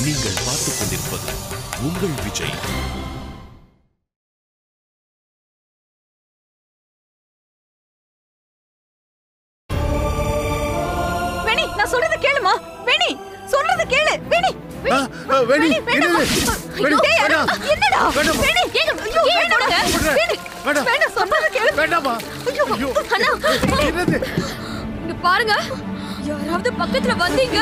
நீங்கள் பார்த்துக் கொண்டிருப்பது உங்கள் விஜய் வேணி நான் சொல்றது கேளுமா வேணி சொல்றது கேளு வேணி ஆ, ஆ, வேணி, வேண்டாமா? என்னது? வேணி, ஐயோ, டேய், வேண்டாம். என்னடா வேண்டாமா? வேணி ஏங்க ஐயோ வேண்டாங்க விடுறேன். வேணி வேண்டாம். வேண்டாம் சொல்றது கேளு வேண்டாமா ஐயோ ஐயோ அண்ணா என்னது இங்க பாருங்க யாராவது பக்கத்துல வந்தீங்க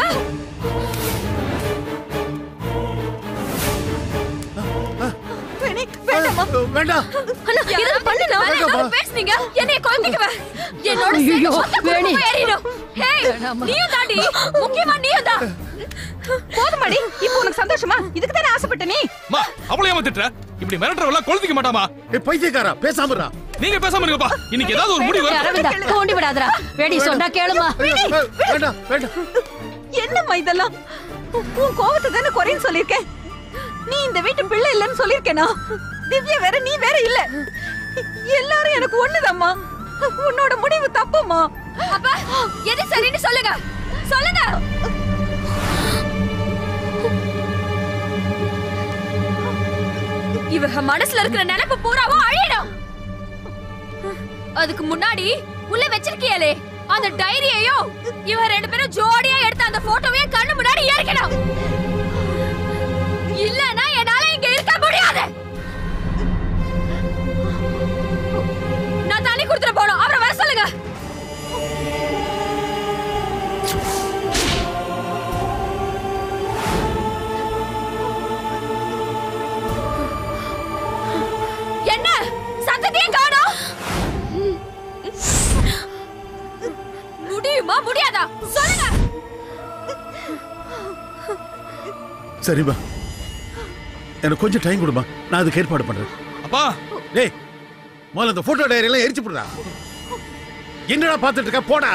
வேணி வேண்டாமா வேண்டாம் அண்ணா இது பண்ணுனா வேண்டாமா? பேசுனீங்க என்னைய குழந்தைக்குவ என்னோட ஐயையோ, வேணி. ஹேய் நீயும் தாண்டி முக்கியமா நீயும் தான் போதுமாடி இப்போ உனக்கு சந்தோஷமா இதுக்கு தானே ஆசைப்பட்ட நீ மா அவளை ஏமாத்திட்ட இப்படி மிரட்டுறவெல்லாம் கொளுத்திக்க மாட்டாமா ஏ பைத்தியக்காரா பேசாம இருடா. நீங்க பேசாம இருங்கப்பா இன்னைக்கு ஏதாவது ஒரு முடிவு வரும். அரவிந்தா தூண்டி விடாதடா வேடி சொன்னா கேளுமா ஐயோ, ஏ, வேண்டாம் வேண்டாம் என்னம்மா இதெல்லாம் உன் கோவத்தை தானே குறைன்னு சொல்லியிருக்கேன் நீ இந்த வீட்டு பிள்ளை இல்லைன்னு சொல்லியிருக்கேனா திவ்யா வேற நீ வேற இல்ல எல்லாரும் எனக்கு ஒண்ணுதாம்மா உன்னோட முடிவு தப்புமா அப்ப எது சரின்னு சொல்லுங்க சொல்லுங்க இவ மனசுல இருக்கிற நினைப்பு பூராவும் அழியணும் அதுக்கு முன்னாடி உள்ள வச்சிருக்கியலே அந்த டைரியையும் இவ ரெண்டு பேரும் ஜோடியா எடுத்த அந்த போட்டோவையும் கண்ணு முன்னாடி ஏற்கணும் இல்லனா என்னால இங்க இருக்க முடியாது நான் தண்ணி கொடுத்துட்டு போனோம் அவரை வர சொல்லுங்க என்ன சத்தத்தையும் காணோம் முடியுமா முடியாதா சொல்லுங்க சரிம்மா எனக்கு கொஞ்சம் டைம் கொடுமா நான் அதுக்கு ஏற்பாடு பண்றேன் அப்பா டேய் முதல்ல அந்த போட்டோ டைரி எல்லாம் எரிச்சு போடுறா என்னடா பார்த்துட்டு இருக்க போடா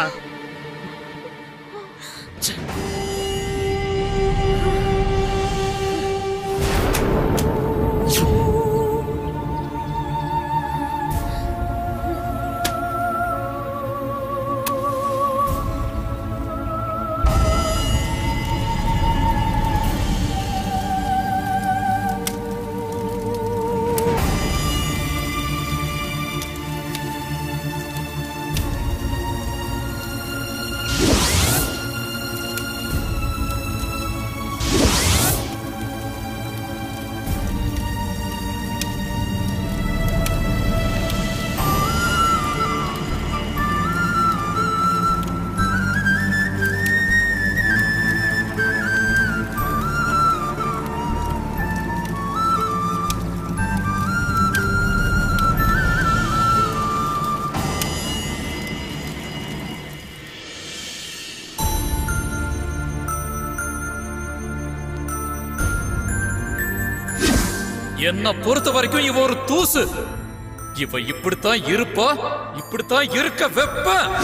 என்ன பொறுத்த வரைக்கும் இவ ஒரு தூசு இவ இப்படித்தான் இருப்பா இப்படித்தான் இருக்க வெப்ப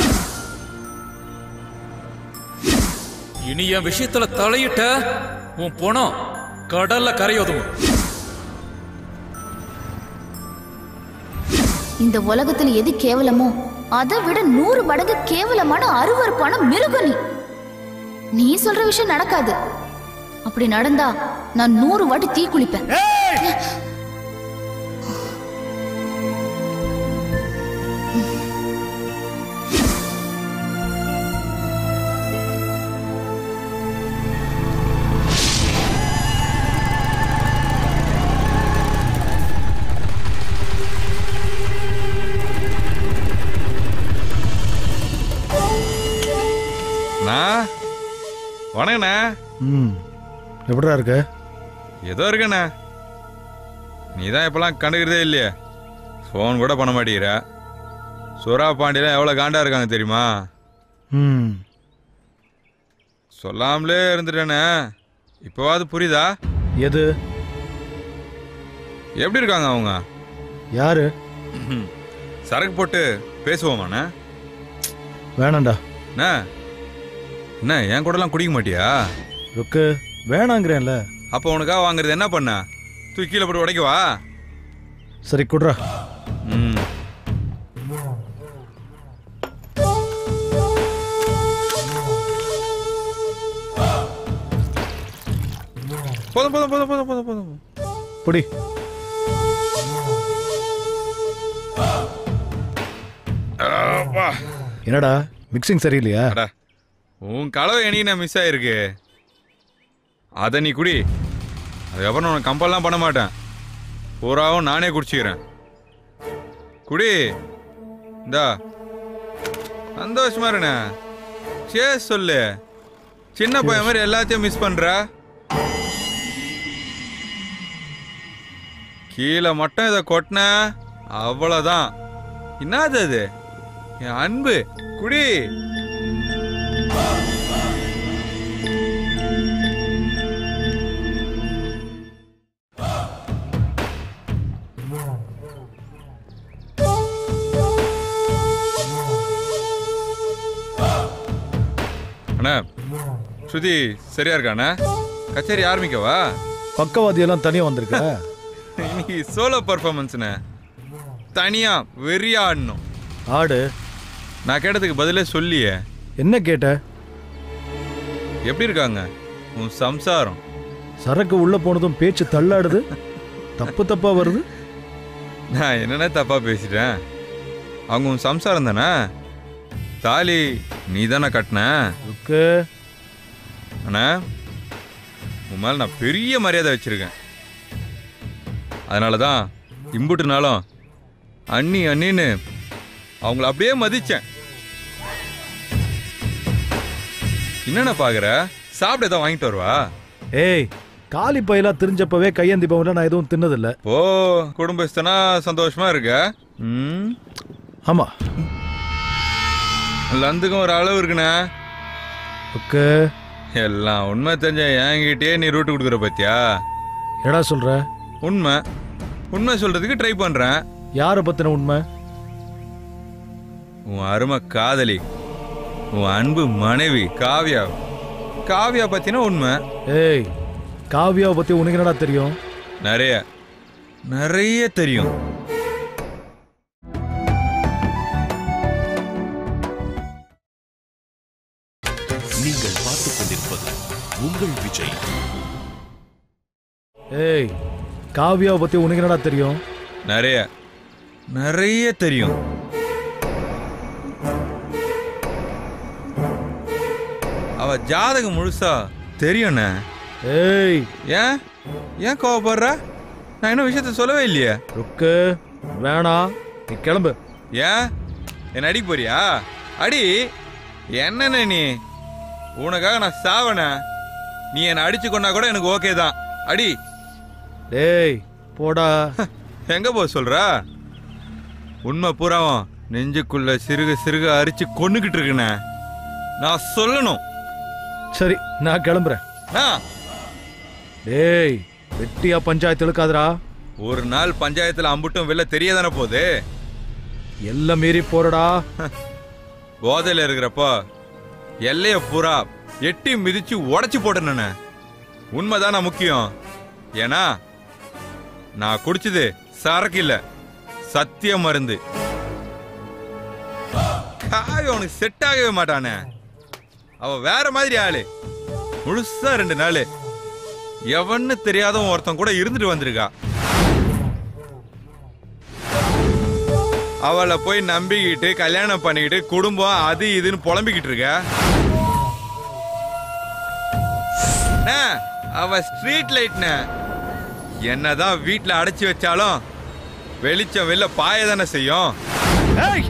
இனி என் விஷயத்துல தலையிட்ட உன் பணம் கடல்ல கரையோதும் இந்த உலகத்துல எது கேவலமோ அதை விட நூறு மடங்கு கேவலமான அருவருப்பான மிருகம் நீ நீ சொல்ற விஷயம் நடக்காது அப்படி நடந்தா நான் நூறு வாட்டி தீ குளிப்பேன் அண்ணா வணக்கண்ணா ம் எப்படிடா இருக்க ஏதோ இருக்கண்ணா நீ தான் இப்பெல்லாம் கண்டுக்கிறதே இல்லையே ஃபோன் கூட பண்ண மாட்டேங்கிற சுறா பாண்டியெலாம் எவ்வளோ காண்டா இருக்காங்க தெரியுமா ம் சொல்லாமலே இருந்துட்டேனே இப்போவாது புரியுதா எது எப்படி இருக்காங்க அவங்க யாரு சரக்கு போட்டு பேசுவோமாண்ணே வேணாம்டா என்ன என்ன என் கூடலாம் குடிக்க மாட்டியா ருக்கு வேணாங்கிறேன்ல அப்போ உனக்காக வாங்குறது என்ன பண்ண தூக்கி கீழே போட்டு உடைக்கவா சரி குட்ரா ம் போதும் போதும் போதும் போதும் போதும் போதும் புடி அப்பா. என்னடா மிக்சிங் சரியில்லையா அட உன் கலவை என்னைக்கு நான் மிஸ் ஆயிருக்கு அதை நீ குடி அதுக்கப்புறம் உனக்கு கம்பல்லாம் பண்ண மாட்டேன் பூராவும் நானே குடிச்சுக்கிறேன் குடி இந்தா சந்தோஷமா இருண்ணே சே சொல்லு சின்ன பையன் மாதிரி எல்லாத்தையும் மிஸ் பண்ற கீழே மட்டும் இதை கொட்டின அவ்வளோதான் என்னது அது என் அன்பு குடி அண்ணா ஸ்ருதி சரியா இருக்காண்ணா கச்சேரி ஆரம்பிக்கவா பக்கவாதி எல்லாம் தனியா வந்திருக்க இன்னைக்கு சோலோ பர்ஃபார்மன்ஸ்ண்ணே தனியா வெறியா ஆடணும் ஆடு நான் கேட்டதுக்கு பதிலே சொல்லியே என்ன கேட்ட எப்படி இருக்காங்க உன் சம்சாரம் சரக்கு உள்ள போனதும் பேச்சு தள்ளாடுது தப்பு தப்பா வருது நான் என்னென்ன தப்பா பேசிட்டேன் அவங்க உன் சம்சாரம் தானே தாலி நீ தானே கட்டின ருக்கு அண்ணா உன் மேல நான் பெரிய மரியாதை வச்சிருக்கேன் அதனால தான் இம்புட்டு நாளும் அண்ணி அண்ணின்னு அவங்கள அப்படியே மதிச்சேன் என்னண்ணா பாக்குற சாப்பிட ஏதாவது வாங்கிட்டு வருவா ஏய் காலி பயிலா தெரிஞ்சப்பவே கையேந்தி பவன்ல நான் எதுவும் தின்னதில்ல ஓ குடும்பஸ்தனா சந்தோஷமா இருக்க ம் ஆமா லந்துக்கும் ஒரு அளவு இருக்குண்ணே ருக்கு எல்லாம் உண்மை தெரிஞ்ச என்கிட்டயே நீ ரூட்டு கொடுக்குற பத்தியா என்னடா சொல்ற உண்மை உண்மை சொல்றதுக்கு ட்ரை பண்றேன் யார பத்தின உண்மை உன் அருமை காதலி உன் அன்பு மனைவி காவ்யா காவ்யா பத்தின உண்மை ஏய் காவியாவை பத்தி உனக்கு என்னடா தெரியும் நிறைய நிறைய தெரியும் நீங்கள் பார்த்துக் கொண்டிருப்பது உங்கள் விஜய் ஏய் காவியாவை பத்தி உனக்கு என்னடா தெரியும் நிறைய நிறைய தெரியும் அவ ஜாதகம் முழுசா தெரியும்ண்ணே ஏய் ஏன் ஏன் கோவப்படுற நான் இன்னும் விஷயத்த சொல்லவே இல்லையே ருக்கு வேணாம் நீ கிளம்பு ஏன் என்ன அடிக்க போறியா அடி என்னண்ணே நீ உனக்காக நான் சாவனே நீ என்னை அடிச்சு கொண்டா கூட எனக்கு ஓகே தான் அடி டேய் போடா எங்க போக சொல்ற உண்மை பூராவும் நெஞ்சுக்குள்ள சிறுக சிறுக அரிச்சு கொன்னுகிட்டு இருக்குண்ணே நான் சொல்லணும் சரி நான் கிளம்புறேன் ஆ, டேய் வெட்டியா பஞ்சாயத்து இழுக்காதடா ஒரு நாள் பஞ்சாயத்துல அம்புட்டும் வெளில தெரியதானே போகுது எல்லாம் மீறி போறடா போதையில இருக்கிறப்போ எல்லைய பூரா எட்டி மிதிச்சு உடைச்சு போட்டேன்னு உண்மைதானா முக்கியம் ஏன்னா நான் குடிச்சது சரக்கு இல்ல சத்திய மருந்து காய் அவனுக்கு செட் ஆகவே மாட்டானே அவ வேற மாதிரி ஆளு முழுசா ரெண்டு நாள் எவன்னு தெரியாதவன் ஒருத்தன் கூட இருந்துட்டு வந்திருக்கா அவளை போய் நம்பிக்கிட்டு கல்யாணம் பண்ணிக்கிட்டு குடும்பம் அது இதுன்னு புலம்பிக்கிட்டு இருக்க அண்ணே, அவ ஸ்ட்ரீட் லைட்ன என்னதான் வீட்ல அடைச்சு வச்சாலும் வெளிச்சம் வெளில பாய தானே செய்யும் ஏய்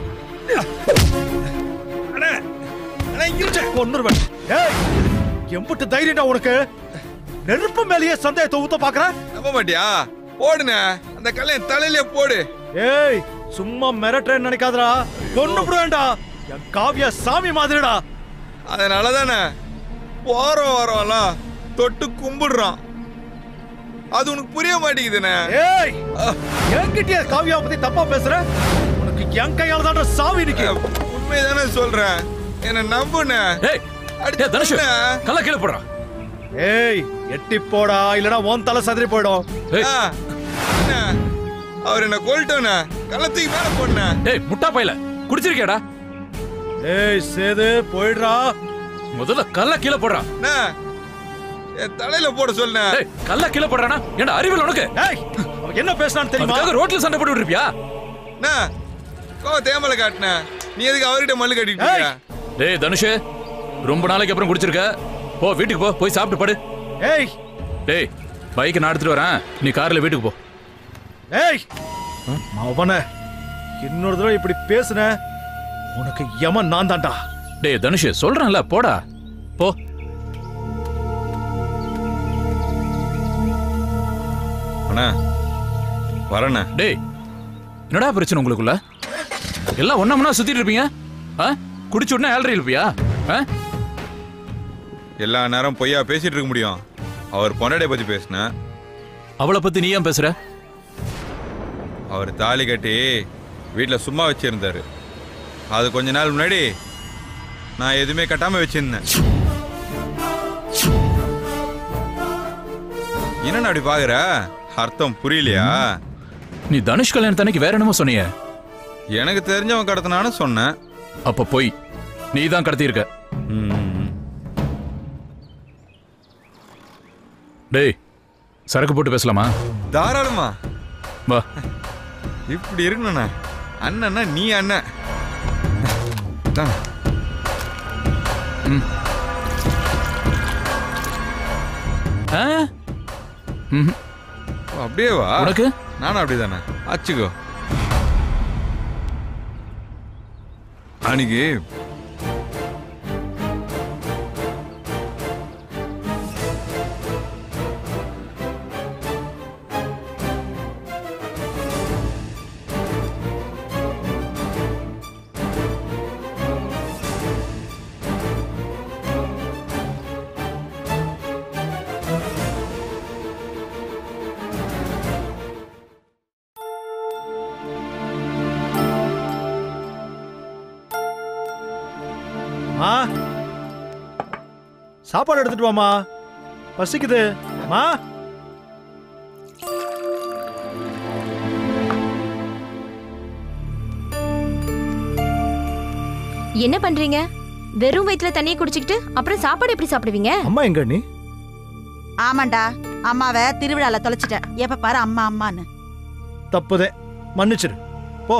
கொன்னுருவன் ஏய் எம்புட்டு தைரியம்டா உனக்கு நெருப்பு மேலேயே சந்தேகத்தை ஊத்த பாக்குற நம்ப மாட்டியா போடுனே அந்த கல்யாணம் தலையிலே போடு ஏய் சும்மா மிரட்டுறேன்னு நினைக்காதடா கொன்னு விடுவேன்டா என் காவியா சாமி மாதிரிடா அதனால தானே போற வரோம்லாம் தொட்டு கும்பிடுறான் அது உனக்கு புரிய மாட்டேங்குதுண்ணே ஏய் என்கிட்டயே காவியா பத்தி தப்பா பேசுற உனக்கு என் கையால தான்டா சாவி இருக்கு உண்மைதானே சொல்றேன் என்ன நம்புனே ஏய் ஏய், தனுஷ் கல்ல கீழே போடுறா ஏய் எட்டி போடா இல்லனா உன் தலை சதுரி போயிடும் ஏய். அவர் என்ன கொல்ட்டோண்ணே கள்ளத்துக்கு மேல போடுனே ஏய் முட்டா பையல குடிச்சிருக்கியாடா ஏய் சேது போயிடுறா முதல்ல கல்ல கீழே போடுறா அண்ணா, என் தலையில போட சொன்னேன் டேய் கல்ல கீழே போடுறானா ஏன்டா அறிவில் உனக்கு ஏய் அவன் என்ன பேசுனான்னு தெரியுமா அதுக்காக ரோட்ல சண்டை போட்டு இருப்பியா என்ன கோவ தேமலை காட்டின நீ எதுக்கு அவர்கிட்ட மல்லு கட்டிட்டு இருக்க? டேய் தனுஷ் ரொம்ப நாளைக்கு அப்புறம் குடிச்சிருக்க போ வீட்டுக்கு போ போய் சாப்பிட்டு படு ஏய் டேய் பைக்கை நான் எடுத்துட்டு வரேன் நீ கார்ல வீட்டுக்கு போ ஏய் அவன இன்னொரு தடவை இப்படி பேசுன உனக்கு யமன் நான் தான்டா டேய் தனுஷ் சொல்றேன்ல போடா போ அண்ணா வரண்ணே டேய் என்னடா பிரச்சனை உங்களுக்குள்ள எல்லாம் ஒண்ணா மண்ணா சுத்திட்டு இருப்பீங்க ஆ குடிச்ச உடனே ஏழரை இருப்பியா ஆ எல்லா நேரம் பொய்யா பேசிட்டு இருக்க முடியும் அவர் பொண்டாட்டிய பத்தி பேசினேன் அவளை பத்தி நீ ஏன் பேசுற அவர் தாலி கட்டி வீட்டில் சும்மா வச்சிருந்தாரு அது கொஞ்ச நாள் முன்னாடி நான் எதுவுமே கட்டாம வச்சிருந்தேன் என்னண்ணா அப்படி பாக்குற அர்த்தம் புரியலையா நீ தனுஷ் கல்யாணத்தன்னைக்கு வேற என்னமோ சொன்னியே எனக்கு தெரிஞ்சவன் கடத்தினான்னு சொன்னேன் அப்ப போய் நீ தான் கடத்தியிருக்க ம். டேய் சரக்கு போட்டு பேசலாமா தாராளமா வா இப்படி இருக்கணுண்ணா அண்ணன்னா நீ அண்ணன் தான். ஆ? ம்ஹும். ஓ, அப்படியே வா உனக்கு நானும் அப்படிதானே ஆச்சுக்கோ அன்னைக்கு ஆ சாப்பாடு எடுத்துட்டு வாமா பசிக்குது மா என்ன பண்றீங்க வெறும் வயிற்றுல தண்ணியை குடிச்சிக்கிட்டு அப்புறம் சாப்பாடு எப்படி சாப்பிடுவீங்க அம்மா எங்க நீ ஆமாண்டா அம்மாவை திருவிழால தொலைச்சிட்டேன் எப்ப பாரு அம்மா அம்மான்னு தப்புதே மன்னிச்சிரு போ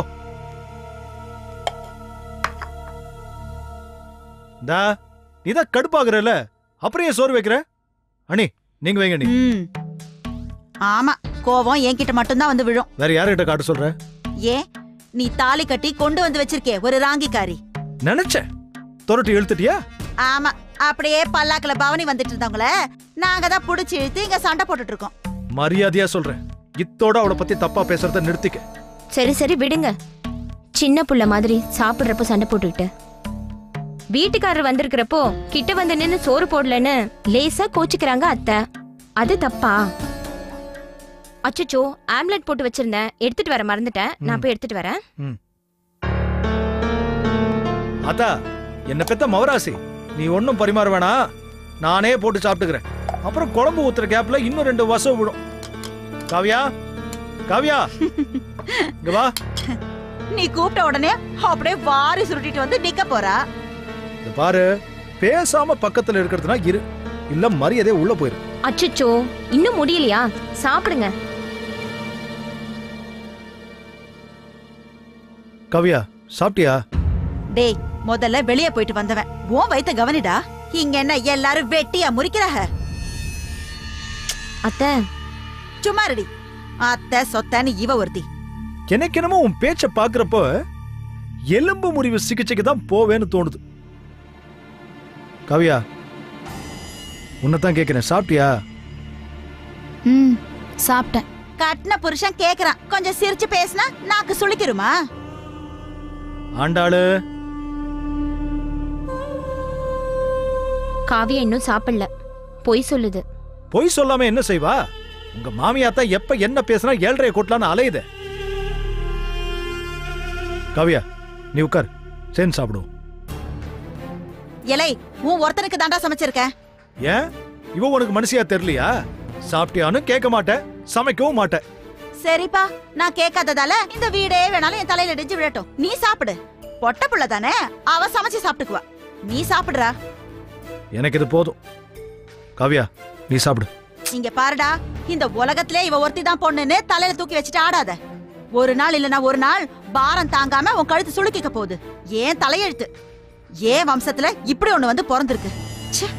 டா நீதான் கடுப்பாகுறல அப்புறம் ஏன் சோறு வைக்கிற அண்ணி நீங்க வைங்க நீ ம். ஆமா கோவம் என்கிட்ட மட்டும்தான் வந்து விழும் வேற யார்கிட்ட காட்ட சொல்ற ஏன் நீ தாலி கட்டி கொண்டு வந்து வச்சிருக்கே ஒரு ராங்கிக்காரி நினைச்சேன் துரட்டி இழுத்துட்டியா ஆமா அப்படியே பல்லாக்குல பவனி வந்துட்டு இருந்தவங்கள நாங்க தான் புடிச்சு இழுத்து இங்க சண்டை போட்டுட்டு இருக்கோம் மரியாதையா சொல்றேன் இத்தோட அவளை பத்தி தப்பா பேசுறத நிறுத்திக்க சரி சரி விடுங்க சின்ன புள்ள மாதிரி சாப்பிடுறப்போ சண்டை போட்டுக்கிட்டு வீட்டுக்காரர் வந்திருக்கிறப்போ கிட்ட வந்து நின்னு சோறு போடலன்னு லேசா கோச்சிக்கிறாங்க அத்தை அது தப்பா அச்சச்சோ ஆம்லெட் போட்டு வச்சிருந்தேன் எடுத்துட்டு வர மறந்துட்டேன் நான் போய் எடுத்துட்டு வரேன் அதா என்ன பெத்த மவராசி நீ ஒன்னும் பரிமாற வேணாம் நானே போட்டு சாப்பிட்டுக்கிறேன் அப்புறம் குழம்பு ஊத்துற கேப்ல இன்னும் ரெண்டு வசம் விடும் காவியா காவியா இங்க வா நீ கூப்பிட்ட உடனே அப்படியே வாரி சுருட்டிட்டு வந்து நிக்க போறா இத பாரு பேசாம பக்கத்துல இருக்கிறதுனா இரு இல்ல மரியாதையே உள்ள போயிரு அச்சச்சோ இன்னும் முடியலையா சாப்பிடுங்க காவியா சாப்பிட்டியா டேய் முதல்ல வெளிய போயிட்டு வந்தவன் உன் வயித்த கவனிடா இங்க என்ன எல்லாரும் வெட்டியா முறிக்கிறாக அத்தை சும்மா ரெடி அத்தை சொத்தன்னு இவ ஒருத்தி எனக்கு என்னமோ உன் பேச்ச பாக்குறப்போ எலும்பு முறிவு சிகிச்சைக்கு தான் போவேன்னு தோணுது காவியா உன்னைத்தான் கேட்கிறேன் சாப்பிட்டியா ம் சாப்பிட்டேன் கட்டின புருஷன் கேக்குறான் கொஞ்சம் சிரிச்சு பேசினா நாக்கு சுளிக்கிருமா ஆண்டாளு காவியா இன்னும் சாப்பிடல பொய் சொல்லுது பொய் சொல்லாம என்ன செய்வா உங்க மாமியா தான் எப்ப என்ன பேசினா ஏழ்றைய கொட்டலான்னு அலையுத காவியா நீ உட்கார் சேர்ந்து சாப்பிடுவோம் இலை உன் ஒருத்தனுக்கு தாண்டா சமைச்சிருக்கேன் ஏன் இவ உனக்கு மனசியா தெரியலையா சாப்பிட்டியான்னு கேட்க மாட்டேன் சமைக்கவும் மாட்டேன் சரிப்பா நான் கேட்காததால இந்த வீடே வேணாலும் என் தலையில இடிஞ்சு விழட்டும் நீ சாப்பிடு பொட்ட புள்ள தானே அவ சமைச்சு சாப்பிட்டுக்குவா நீ சாப்பிடுறா எனக்கு இது போதும் காவியா நீ சாப்பிடு இங்க பாருடா இந்த உலகத்திலே இவ ஒருத்தி தான் பொண்ணுன்னு தலையில தூக்கி வச்சுட்டு ஆடாத ஒரு நாள் இல்லனா ஒரு நாள் பாரம் தாங்காம உன் கழுத்து சுளுக்கிக்க போகுது ஏன் தலையெழுத்து ஏன் வம்சத்துல இப்படி ஒண்ணு வந்து பிறந்திருக்கு ச்சே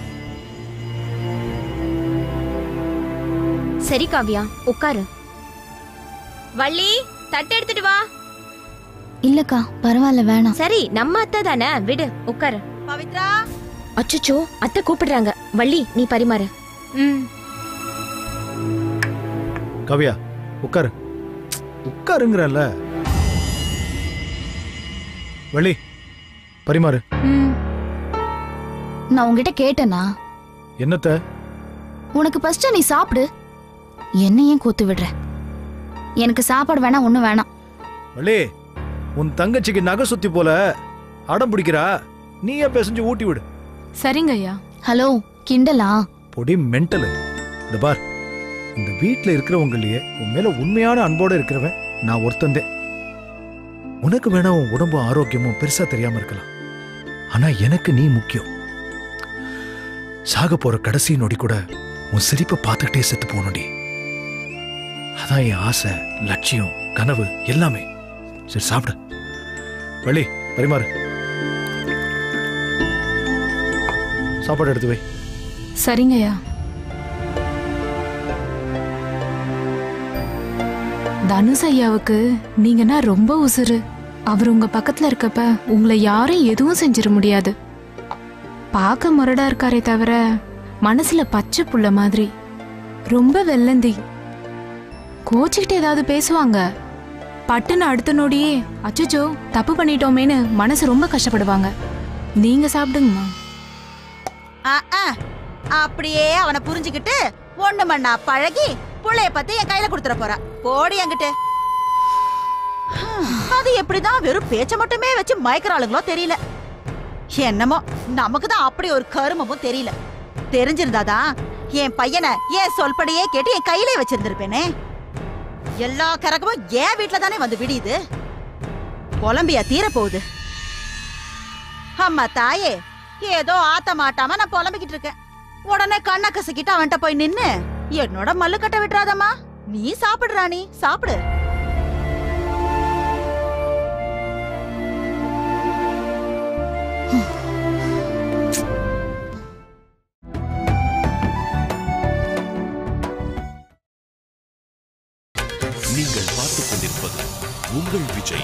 சரி காவியா உட்காரு வள்ளி தட்டு எடுத்துட்டு வா இல்லக்கா பரவாயில்ல வேணாம் சரி நம்ம அத்தை தானே விடு உட்காரு பவித்ரா அச்சச்சோ அத்தை கூப்பிடுறாங்க வள்ளி நீ பரிமாறு ம் கவ்யா உட்காரு உட்காருங்கிறல்ல வெளி பரிமாறு நான் உன்கிட்ட கேட்டேனா என்னத்த உனக்கு ஃபர்ஸ்ட் நீ சாப்பிடு என்ன ஏன் கூத்து விடுற எனக்கு சாப்பாடு வேணாம் ஒண்ணும் வேணாம் வள்ளி உன் தங்கச்சிக்கு நகை சுத்தி போல அடம் பிடிக்கிறா நீயே பேசஞ்சு ஊட்டி விடு சரிங்க ஐயா ஹலோ கிண்டலா பொடி மென்டலு இந்த பார் இந்த வீட்ல இருக்கிறவங்களையே உன் மேல உண்மையான அன்போட இருக்கிறவன் நான் ஒருத்தந்தே உனக்கு வேணா உன் உடம்பு ஆரோக்கியமும் பெருசா தெரியாம இருக்கலாம் ஆனா எனக்கு நீ முக்கியம் சாக போற கடைசி நொடி கூட உன் சிரிப்பை பார்த்துக்கிட்டே செத்து போகணும்டி அதான் என் ஆசை லட்சியம் கனவு எல்லாமே சரி சாப்பிடு வள்ளி பரிமாறு சாப்பாடு எடுத்து வை சரிங்க ஐயா தனுஷ் ஐயாவுக்கு நீங்கன்னா ரொம்ப உசுரு அவர் உங்க பக்கத்துல இருக்கப்ப உங்களை யாரும் எதுவும் செஞ்சிட முடியாது பார்க்க முரடா இருக்காரே தவிர மனசுல பச்சை புள்ள மாதிரி ரொம்ப வெள்ளந்தி கோச்சிக்கிட்டு ஏதாவது பேசுவாங்க பட்டுன்னு அடுத்த நொடியே அச்சச்சோ தப்பு பண்ணிட்டோமேன்னு மனசு ரொம்ப கஷ்டப்படுவாங்க நீங்க சாப்பிடுங்கம்மா ஆ, ஆ. அப்படியே அவனை புரிஞ்சுக்கிட்டு ஒண்ணு மண்ணா பழகி புள்ளைய பத்தி என் கையில கொடுத்துட போறா போடி என்கிட்ட அது எப்படிதான் வெறும் பேச்ச மட்டுமே வச்சு மயக்கிறாளுங்களோ தெரியல என்னமோ நமக்கு தான் அப்படி ஒரு கருமமும் தெரியல தெரிஞ்சிருந்தாதான் என் பையனை என் சொல்படியே கேட்டு என் கையிலே வச்சிருந்திருப்பேனே எல்லா கரகமும் என் வீட்டுல தானே வந்து விடியுது புலம்பியா தீர போகுது அம்மா தாயே ஏதோ ஆத்த மாட்டாம நான் புலம்பிக்கிட்டு இருக்கேன் உடனே கண்ணை கசக்கிட்டு அவன்கிட்ட போய் நின்னு என்னோட மல்லு கட்ட விட்டுறாதம்மா நீ சாப்பிடு ராணி சாப்பிடு நீங்கள் பார்த்துக் கொண்டிருப்பது உங்கள் விஜய்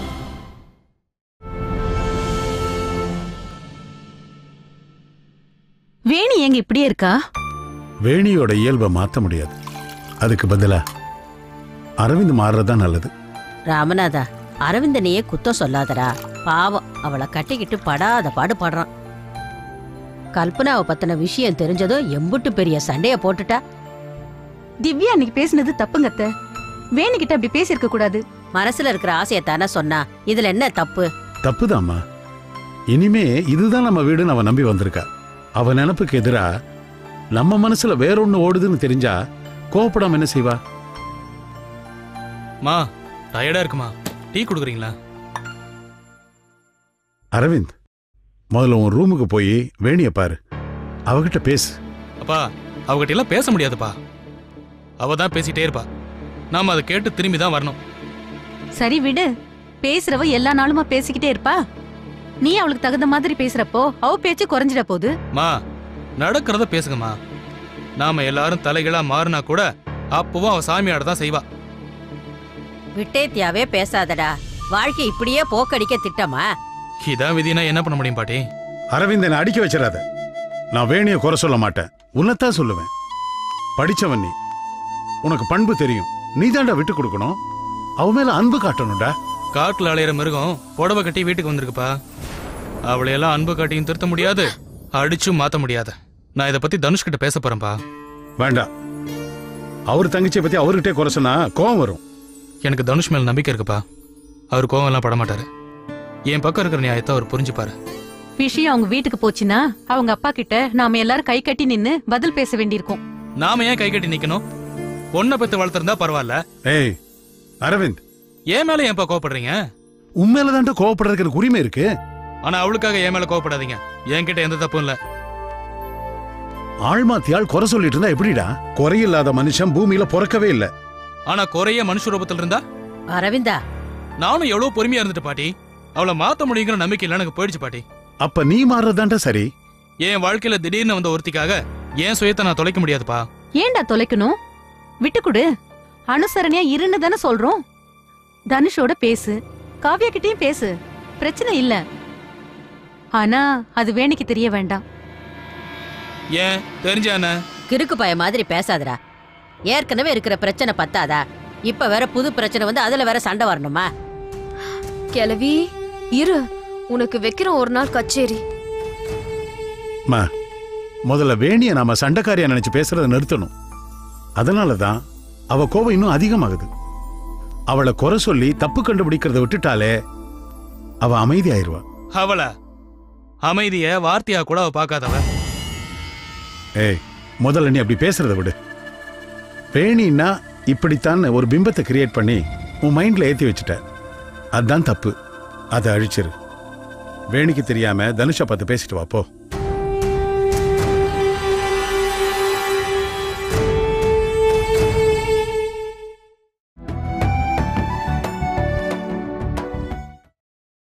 வேணி எங்க இப்படியே இருக்கா வேணியோட இயல்பை மாத்த முடியாது அதுக்கு பதிலா அரவிந்த் மாறுறதுதான் நல்லது ராமநாதா அரவிந்தனையே குத்தம் சொல்லாதடா பாவம் அவளை கட்டிக்கிட்டு படாத பாடு படுறான் கல்பனாவை பத்தின விஷயம் தெரிஞ்சதும் எம்புட்டு பெரிய சண்டைய போட்டுட்டா திவ்யா அன்னைக்கு பேசினது தப்புங்க அத்தை வேணிக்கிட்ட அப்படி பேசியிருக்க கூடாது மனசுல இருக்கிற ஆசையை தானே சொன்னா இதுல என்ன தப்பு தப்புதாம்மா இனிமே இதுதான் நம்ம வீடுன்னு அவ நம்பி வந்திருக்கா அவ நினப்புக்கு எதிரா நம்ம மனசுல வேற ஒண்ணு ஓடுதுன்னு தெரிஞ்சா கோவப்படாம என்ன செய்வா மா டயர்டா இருக்குமா டீ கொடுக்குறீங்களா அரவிந்த் முதல்ல உன் ரூமுக்கு போய் வேணிய பாரு அவகிட்ட பேசு அப்பா அவகிட்ட எல்லாம் பேச முடியாதுப்பா அவ தான் பேசிட்டே இருப்பா நாம அதை கேட்டு திரும்பி தான் வரணும் சரி விடு பேசுறவ எல்லா நாளுமா பேசிக்கிட்டே இருப்பா நீ அவளுக்கு தகுந்த மாதிரி பேசுறப்போ அவ பேச்சு குறைஞ்சிட போகுது மா நடக்கிறத பேசுங்கம்மா நாம எல்லாரும் தலைகளா மாறினா கூட அப்பவும் அவ சாமியாட தான் செய்வா விட்டேத்தியாவே பேசாதடா வாழ்க்கை இப்படியே போக்கடிக்க திட்டமா இதான் விதினா என்ன பண்ண முடியும் பாட்டி அரவிந்த் என்னை அடிக்க வச்சிடாத நான் வேணிய குறை சொல்ல மாட்டேன் உன்னைத்தான் சொல்லுவேன் படிச்சவன் நீ உனக்கு பண்பு தெரியும் நீ தாண்டா விட்டு கொடுக்கணும் அவ மேல அன்பு காட்டணும்டா காட்டுல அலையிற மிருகம் புடவை கட்டி வீட்டுக்கு வந்திருக்குப்பா அவளையெல்லாம் அன்பு காட்டியும் திருத்த முடியாது அடிச்சும் மாத்த முடியாது நான் இதை பத்தி தனுஷ் கிட்ட பேச போறேன்ப்பா வேண்டாம் அவர் தங்கச்சியை பத்தி அவர்கிட்டே குறை சொன்னா கோவம் வரும் எனக்கு தனுஷ் மேல நம்பிக்கை இருக்குப்பா அவர் கோவம் எல்லாம் பட மாட்டாரு என் பக்கம் இருக்கிற நியாயத்தை அவர் புரிஞ்சுப்பாரு விஷயம் அவங்க வீட்டுக்கு போச்சுன்னா அவங்க அப்பா கிட்ட நாம எல்லாரும் கை கட்டி நின்னு பதில் பேச வேண்டியிருக்கும் நாம ஏன் கை கட்டி நிக்கணும் பொண்ணை பத்தி வளர்த்திருந்தா பரவாயில்ல ஏய் அரவிந்த் ஏன் மேல ஏன்பா கோவப்படுறீங்க உன் மேல தாண்டா கோவப்படுறதுக்கு எனக்கு உரிமை இருக்கு ஆனா அவளுக்காக என் மேல கோவப்படாதீங்க என்கிட்ட எந்த தப்பும் இல்ல ஆள்மாத்தியால் குறை சொல்லிட்டு இருந்தா எப்படிடா குறையில்லாத மனுஷன் பூமியில பிறக்கவே இல்ல ஆனா குறைய மனுஷ ரூபத்தில் இருந்தா அரவிந்தா நானும் எவ்வளவு பொறுமையா இருந்துட்டு பாட்டி அவளை மாத்த முடியுங்கிற நம்பிக்கை இல்ல எனக்கு போயிடுச்சு பாட்டி அப்ப நீ மாறுறதாண்டா சரி என் வாழ்க்கையில திடீர்னு வந்த ஒருத்திக்காக என் சுயத்தை நான் தொலைக்க முடியாதுப்பா ஏன்டா தொலைக்கணும் விட்டு கொடு அனுசரணையா இருன்னு தானே சொல்றோம் தனுஷோட பேசு காவ்யா கிட்டயும் பேசு பிரச்சனை இல்ல ஆனா அது வேணிக்கு தெரிய வேண்டாம் ஏன் தெரிஞ்சா என்ன கிறுக்கு பய மாதிரி பேசாதடா ஏற்கனவே இருக்கிற பிரச்சனை பத்தாதா இப்ப வேற புது பிரச்சனை வந்து அதுல வேற சண்டை வரணுமா கிளவி இரு உனக்கு வைக்கிற ஒரு நாள் கச்சேரி மா முதல்ல வேணிய நாம சண்டைக்காரியா நினைச்சு பேசுறத நிறுத்தணும் அதனால தான் அவ கோபம் இன்னும் அதிகமாகுது அவளை குறை சொல்லி தப்பு கண்டுபிடிக்கிறத விட்டுட்டாலே அவ அமைதியாயிருவா அவள அமைதிய வார்த்தையா கூட அவ பார்க்காதவ ஏய் முதல்ல நீ அப்படி பேசுறத விடு வேணின்னா இப்படித்தான் ஒரு பிம்பத்தை கிரியேட் பண்ணி உன் மைண்ட்ல ஏத்தி வச்சுட்ட அதுதான் தப்பு அதை அழிச்சிரு வேணிக்கு தெரியாம தனுஷை பார்த்து பேசிட்டு வா போ